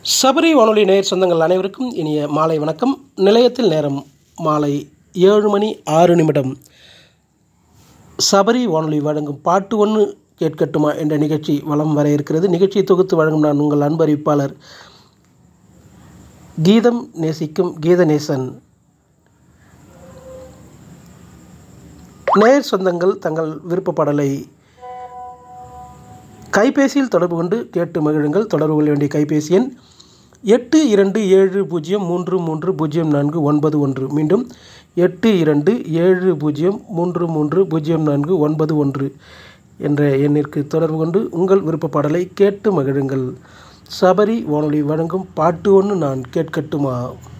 சபரி வானொலி நேயர் சொந்தங்கள் அனைவருக்கும் இனிய மாலை வணக்கம் நிலையத்தில் நேரம் மாலை ஏழு மணி ஆறு நிமிடம் சபரி வானொலி வழங்கும் பாட்டு ஒன்று கேட்கட்டுமா என்ற நிகழ்ச்சி வலம் வர இருக்கிறது நிகழ்ச்சியை தொகுத்து வழங்கும் நான் உங்கள் அன்பு அறிவிப்பாளர் கீதம் நேசிக்கும் கீதநேசன் நேயர் சொந்தங்கள் தங்கள் விருப்ப பாடலை கைபேசியில் தொடர்பு கொண்டு கேட்டு மகிழுங்கள் தொடர்பு கொள்ள வேண்டிய கைபேசி எண் எட்டு இரண்டு ஏழு பூஜ்ஜியம் மூன்று மூன்று பூஜ்ஜியம் நான்கு ஒன்பது ஒன்று மீண்டும் எட்டு இரண்டு ஏழு பூஜ்ஜியம் மூன்று மூன்று பூஜ்ஜியம் நான்கு ஒன்பது ஒன்று என்ற எண்ணிற்கு தொடர்பு கொண்டு உங்கள் விருப்ப பாடலை கேட்டு மகிழுங்கள் சபரி வானொலி வழங்கும் பாட்டு ஒன்று நான் கேட்கட்டுமா